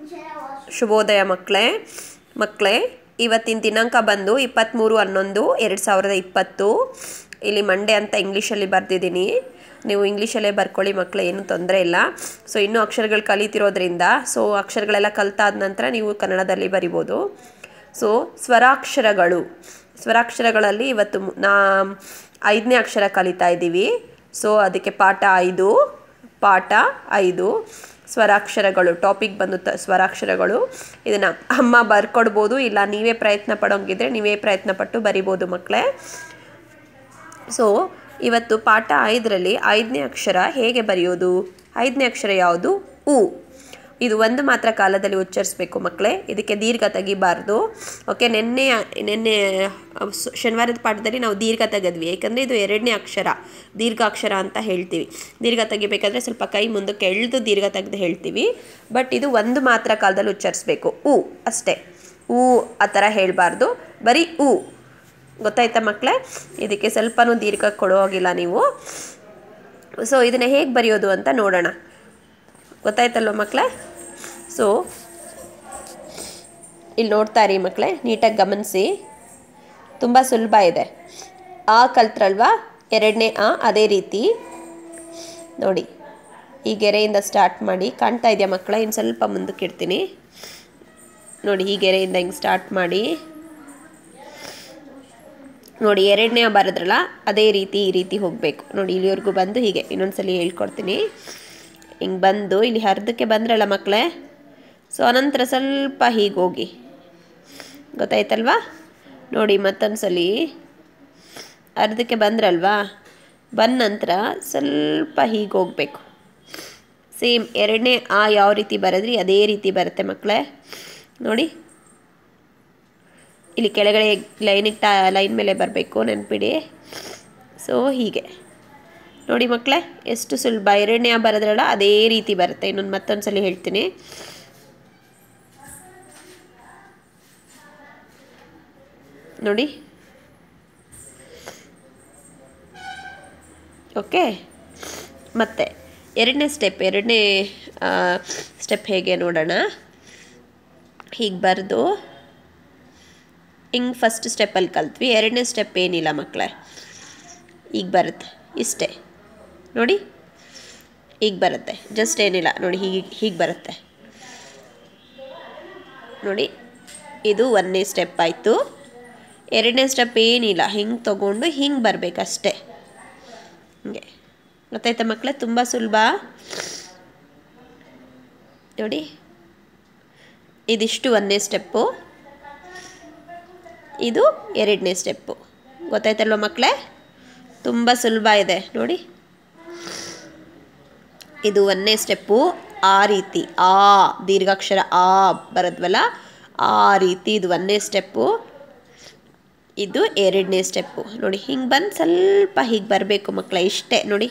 ಶುಭೋದಯ ಮಕ್ಕಳೇ ಮಕ್ಕಳೇ ಇವತ್ತಿನ ದಿನಾಂಕ ಬಂದು ಇಪ್ಪತ್ತ್ಮೂರು ಹನ್ನೊಂದು ಎರಡು ಸಾವಿರದ ಇಪ್ಪತ್ತು ಇಲ್ಲಿ ಮಂಡೇ ಅಂತ ಇಂಗ್ಲೀಷಲ್ಲಿ ಬರೆದಿದ್ದೀನಿ ನೀವು ಇಂಗ್ಲೀಷಲ್ಲೇ ಬರ್ಕೊಳ್ಳಿ ಮಕ್ಕಳೇ ಏನೂ ತೊಂದರೆ ಇಲ್ಲ ಸೊ ಇನ್ನೂ ಅಕ್ಷರಗಳು ಕಲಿತಿರೋದ್ರಿಂದ ಸೊ ಅಕ್ಷರಗಳೆಲ್ಲ ಕಲ್ತಾದ ನಂತರ ನೀವು ಕನ್ನಡದಲ್ಲಿ ಬರಿಬೋದು ಸೊ ಸ್ವರಾಕ್ಷರಗಳು ಸ್ವರಾಕ್ಷರಗಳಲ್ಲಿ ಇವತ್ತು ಮು- ನಾ ಐದನೇ ಅಕ್ಷರ ಕಲಿತಾ ಇದ್ದೀವಿ ಸೊ ಅದಕ್ಕೆ ಪಾಠ ಐದು ಪಾಠ ಐದು ಸ್ವರಾಕ್ಷರಗಳು ಟಾಪಿಕ್ ಬಂದು ತ ಸ್ವರಾಕ್ಷರಗಳು ಇದನ್ನು ಅಮ್ಮ ಬರ್ಕೊಡ್ಬೋದು ಇಲ್ಲ ನೀವೇ ಪ್ರಯತ್ನ ಪಡೋಂಗಿದ್ರೆ ನೀವೇ ಪ್ರಯತ್ನ ಪಟ್ಟು ಬರಿಬೋದು ಮಕ್ಕಳೇ ಸೊ ಇವತ್ತು ಪಾಠ ಐದರಲ್ಲಿ ಐದನೇ ಅಕ್ಷರ ಹೇಗೆ ಬರೆಯೋದು ಐದನೇ ಅಕ್ಷರ ಯಾವುದು ಉ ಇದು ಒಂದು ಮಾತ್ರ ಕಾಲದಲ್ಲಿ ಉಚ್ಚರಿಸಬೇಕು ಮಕ್ಕಳೇ ಇದಕ್ಕೆ ದೀರ್ಘ ತೆಗಿಬಾರ್ದು ಓಕೆ ನಿನ್ನೆ ನಿನ್ನೆ ಅಹ್, ಸ- ಶನಿವಾರದ ಪಾಠದಲ್ಲಿ ನಾವು ದೀರ್ಘ ತೆಗೆದ್ವಿ ಯಾಕಂದರೆ ಇದು ಎರಡನೇ ಅಕ್ಷರ ದೀರ್ಘಾಕ್ಷರ ಅಂತ ಹೇಳ್ತೀವಿ ದೀರ್ಘ ತೆಗಿಬೇಕಾದ್ರೆ ಸ್ವಲ್ಪ ಕೈ ಮುಂದಕ್ಕೆ ಎಳೆದು ದೀರ್ಘ ತೆಗೆದು ಹೇಳ್ತೀವಿ ಬಟ್ ಇದು ಒಂದು ಮಾತ್ರ ಕಾಲದಲ್ಲಿ ಉಚ್ಚರಿಸಬೇಕು ಉ ಅಷ್ಟೇ ಉ ಆ ಥರ ಹೇಳಬಾರ್ದು ಬರೀ ಉ ಗೊತ್ತಾಯ್ತಾ ಮಕ್ಕಳೇ ಇದಕ್ಕೆ ಸ್ವಲ್ಪನೂ ದೀರ್ಘ ಕೊಡೋ ಹಾಗಿಲ್ಲ ನೀವು ಸೊ ಇದನ್ನು ಹೇಗೆ ಬರೆಯೋದು ಅಂತ ನೋಡೋಣ ಗೊತ್ತಾಯ್ತಲ್ವ ಮಕ್ಕಳೇ ಸೊ ಇಲ್ಲಿ ನೋಡ್ತಾ ಇರಿ ಮಕ್ಕಳೇ ನೀಟಾಗಿ ಗಮನಿಸಿ ತುಂಬ ಸುಲಭ ಇದೆ ಆ ಕಲ್ತ್ರಲ್ವಾ ಎರಡನೇ ಆ ಅದೇ ರೀತಿ ನೋಡಿ ಈ ಗೆರೆಯಿಂದ ಸ್ಟಾರ್ಟ್ ಮಾಡಿ ಕಾಣ್ತಾ ಇದೆಯಾ ಮಕ್ಕಳ ಇನ್ನು ಸ್ವಲ್ಪ ಮುಂದಕ್ಕೆ ಇಡ್ತೀನಿ ನೋಡಿ ಈ ಗೆರೆಯಿಂದ ಹಿಂಗೆ ಸ್ಟಾರ್ಟ್ ಮಾಡಿ ನೋಡಿ ಎರಡನೇ ಬರೆದ್ರಲ್ಲ ಅದೇ ರೀತಿ ಈ ರೀತಿ ಹೋಗಬೇಕು ನೋಡಿ ಇಲ್ಲಿವರೆಗೂ ಬಂದು ಹೀಗೆ ಇನ್ನೊಂದ್ಸಲಿ ಹೇಳ್ಕೊಡ್ತೀನಿ ಹಿಂಗೆ ಬಂದು ಇಲ್ಲಿ ಅರ್ಧಕ್ಕೆ ಬಂದ್ರಲ್ಲ ಮಕ್ಕಳೇ ಸೊ ಅನಂತರ ಸ್ವಲ್ಪ ಹೀಗೆ ಹೋಗಿ ಗೊತ್ತಾಯ್ತಲ್ವಾ ನೋಡಿ ಮತ್ತೊಂದ್ಸಲಿ ಅರ್ಧಕ್ಕೆ ಬಂದ್ರಲ್ವಾ ಬಂದ ನಂತರ ಸ್ವಲ್ಪ ಹೀಗೆ ಹೋಗಬೇಕು ಸೇಮ್ ಎರಡನೇ ಆ ಯಾವ ರೀತಿ ಬರೆದ್ರಿ ಅದೇ ರೀತಿ ಬರುತ್ತೆ ಮಕ್ಕಳೇ ನೋಡಿ ಇಲ್ಲಿ ಕೆಳಗಡೆ ಲೈನಿಗೆ ಟ ಲೈನ್ ಮೇಲೆ ಬರಬೇಕು ನೆನ್ಪಿಡಿ ಸೊ ಹೀಗೆ ನೋಡಿ ಮಕ್ಕಳೇ ಎಷ್ಟು ಸುಲಭ ಎರಡನೇ ಆ ಬರೆದ್ರಲ್ಲ ಅದೇ ರೀತಿ ಬರುತ್ತೆ ಇನ್ನೊಂದು ಮತ್ತೊಂದು ಸಲ ಹೇಳ್ತೀನಿ ನೋಡಿ ಓಕೆ ಮತ್ತೆ ಎರಡನೇ ಸ್ಟೆಪ್ ಎರಡನೇ ಸ್ಟೆಪ್ ಹೇಗೆ ನೋಡೋಣ ಹೀಗೆ ಬರೆದು ಹಿಂಗೆ ಫಸ್ಟ್ ಸ್ಟೆಪ್ಪಲ್ಲಿ ಕಲ್ತ್ವಿ ಎರಡನೇ ಸ್ಟೆಪ್ ಏನಿಲ್ಲ ಮಕ್ಕಳೇ ಈಗ ಬರುತ್ತೆ ಇಷ್ಟೇ ನೋಡಿ ಈಗ ಬರುತ್ತೆ ಜಸ್ಟ್ ಏನಿಲ್ಲ ನೋಡಿ ಹೀಗೆ ಹೀಗೆ ಬರುತ್ತೆ ನೋಡಿ ಇದು ಒಂದನೇ ಸ್ಟೆಪ್ ಆಯಿತು ಎರಡನೇ ಸ್ಟೆಪ್ ಏನಿಲ್ಲ ಹಿಂಗೆ ತೊಗೊಂಡು ಹಿಂಗೆ ಬರಬೇಕಷ್ಟೇ ಹಿಂಗೆ ಗೊತ್ತಾಯ್ತಾ ಮಕ್ಕಳೇ ತುಂಬ ಸುಲಭ ನೋಡಿ ಇದಿಷ್ಟು ಒಂದನೇ ಸ್ಟೆಪ್ಪು ಇದು ಎರಡನೇ ಸ್ಟೆಪ್ಪು ಗೊತ್ತಾಯ್ತಲ್ವ ಮಕ್ಕಳೇ ತುಂಬ ಸುಲಭ ಇದೆ ನೋಡಿ ಇದು ಒಂದನೇ ಸ್ಟೆಪ್ಪು ಆ ರೀತಿ ಆ ದೀರ್ಘಾಕ್ಷರ ಆ ಬರದ್ವಲ್ಲ ಆ ರೀತಿ ಇದು ಒಂದನೇ ಸ್ಟೆಪ್ಪು ಇದು ಎರಡನೇ ಸ್ಟೆಪ್ಪು ನೋಡಿ ಹಿಂಗೆ ಬಂದು ಸ್ವಲ್ಪ ಹೀಗೆ ಬರಬೇಕು ಮಕ್ಕಳ ಇಷ್ಟೇ ನೋಡಿ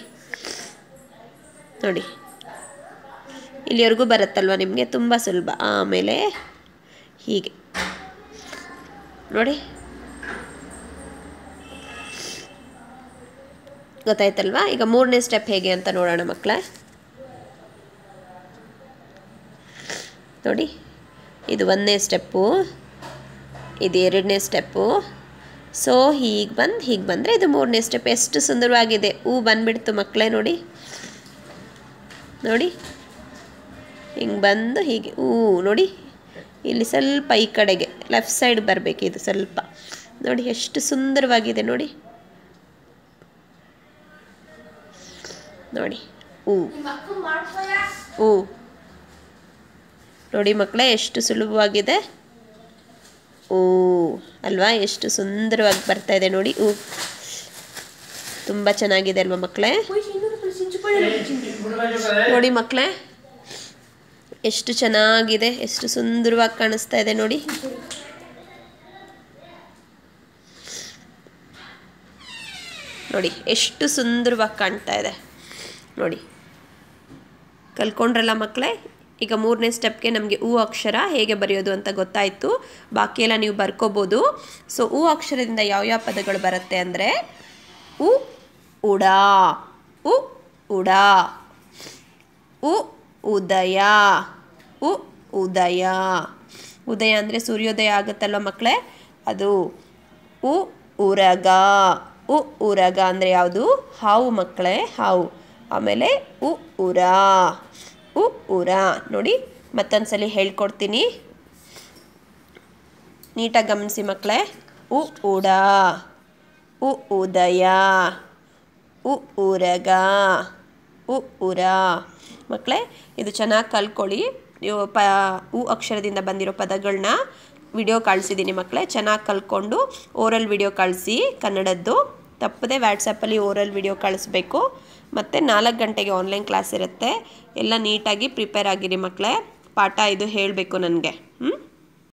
ನೋಡಿ ಇಲ್ಲಿವರೆಗೂ ಬರುತ್ತಲ್ವ ನಿಮಗೆ ತುಂಬ ಸುಲಭ ಆಮೇಲೆ ಹೀಗೆ ನೋಡಿ ಗೊತ್ತಾಯ್ತಲ್ವಾ ಈಗ ಮೂರನೇ ಸ್ಟೆಪ್ ಹೇಗೆ ಅಂತ ನೋಡೋಣ ಮಕ್ಕಳೇ ನೋಡಿ ಇದು ಒಂದನೇ ಸ್ಟೆಪ್ಪು ಇದು ಎರಡನೇ ಸ್ಟೆಪ್ಪು ಸೊ ಹೀಗೆ ಬಂದು ಹೀಗೆ ಬಂದರೆ ಇದು ಮೂರನೇ ಸ್ಟೆಪ್ ಎಷ್ಟು ಸುಂದರವಾಗಿದೆ ಹೂ ಬಂದ್ಬಿಡ್ತು ಮಕ್ಕಳೇ ನೋಡಿ ನೋಡಿ ಹಿಂಗೆ ಬಂದು ಹೀಗೆ ಹೂ ನೋಡಿ ಇಲ್ಲಿ ಸ್ವಲ್ಪ ಈ ಕಡೆಗೆ ಲೆಫ್ಟ್ ಸೈಡ್ ಬರಬೇಕು ಇದು ಸ್ವಲ್ಪ ನೋಡಿ ಎಷ್ಟು ಸುಂದರವಾಗಿದೆ ನೋಡಿ ನೋಡಿ ಹೂ ಹೂ ನೋಡಿ ಮಕ್ಕಳೇ ಎಷ್ಟು ಸುಲಭವಾಗಿದೆ ಓ ಅಲ್ವಾ ಎಷ್ಟು ಸುಂದರವಾಗಿ ಬರ್ತಾ ಇದೆ ನೋಡಿ ಹೂ ತುಂಬ ಚೆನ್ನಾಗಿದೆ ಅಲ್ವಾ ಮಕ್ಕಳೇ ನೋಡಿ ಮಕ್ಕಳೇ ಎಷ್ಟು ಚೆನ್ನಾಗಿದೆ ಎಷ್ಟು ಸುಂದರವಾಗಿ ಕಾಣಿಸ್ತಾ ಇದೆ ನೋಡಿ ನೋಡಿ ಎಷ್ಟು ಸುಂದರವಾಗಿ ಕಾಣ್ತಾ ಇದೆ ನೋಡಿ ಕಲ್ಕೊಂಡ್ರಲ್ಲ ಮಕ್ಕಳೇ ಈಗ ಮೂರನೇ ಸ್ಟೆಪ್ಗೆ ನಮಗೆ ಹೂ ಅಕ್ಷರ ಹೇಗೆ ಬರೆಯೋದು ಅಂತ ಗೊತ್ತಾಯಿತು ಬಾಕಿ ಎಲ್ಲ ನೀವು ಬರ್ಕೋಬೋದು ಸೊ ಹೂ ಅಕ್ಷರದಿಂದ ಯಾವ್ಯಾವ ಪದಗಳು ಬರುತ್ತೆ ಅಂದರೆ ಉ ಉಡಾ ಉ ಉಡಾ ಉ ಉದಯ ಉ ಉದಯ ಉದಯ ಅಂದರೆ ಸೂರ್ಯೋದಯ ಆಗುತ್ತಲ್ವ ಮಕ್ಕಳೇ ಅದು ಉ ಉರಗ ಉ ಉರಗ ಅಂದರೆ ಯಾವುದು ಹಾವು ಮಕ್ಕಳೇ ಹಾವು ಆಮೇಲೆ ಉ ಉರ ಉ ಉರ ನೋಡಿ ಮತ್ತೊಂದ್ಸಲಿ ಹೇಳ್ಕೊಡ್ತೀನಿ ನೀಟಾಗಿ ಗಮನಿಸಿ ಮಕ್ಕಳೇ ಉ ಉಡ ಉ ಉದಯ ಉ ಉರಗ ಉ ಉರ ಮಕ್ಕಳೇ ಇದು ಚೆನ್ನಾಗಿ ಕಲ್ತ್ಕೊಳ್ಳಿ ನೀವು ಪ ಉ ಅಕ್ಷರದಿಂದ ಬಂದಿರೋ ಪದಗಳನ್ನ ವಿಡಿಯೋ ಕಳಿಸಿದ್ದೀನಿ ಮಕ್ಕಳೇ ಚೆನ್ನಾಗಿ ಕಲ್ತ್ಕೊಂಡು ಓರಲ್ ವಿಡಿಯೋ ಕಳಿಸಿ ಕನ್ನಡದ್ದು ತಪ್ಪದೆ ವ್ಯಾಟ್ಸಪ್ಪಲ್ಲಿ ಓರಲ್ ವಿಡಿಯೋ ಕಳಿಸ್ಬೇಕು ಮತ್ತು ನಾಲ್ಕು ಗಂಟೆಗೆ ಆನ್ಲೈನ್ ಕ್ಲಾಸ್ ಇರುತ್ತೆ ಎಲ್ಲ ನೀಟಾಗಿ ಪ್ರಿಪೇರ್ ಆಗಿರಿ ಮಕ್ಕಳೇ ಪಾಠ ಇದು ಹೇಳಬೇಕು ನನಗೆ ಹ್ಞೂ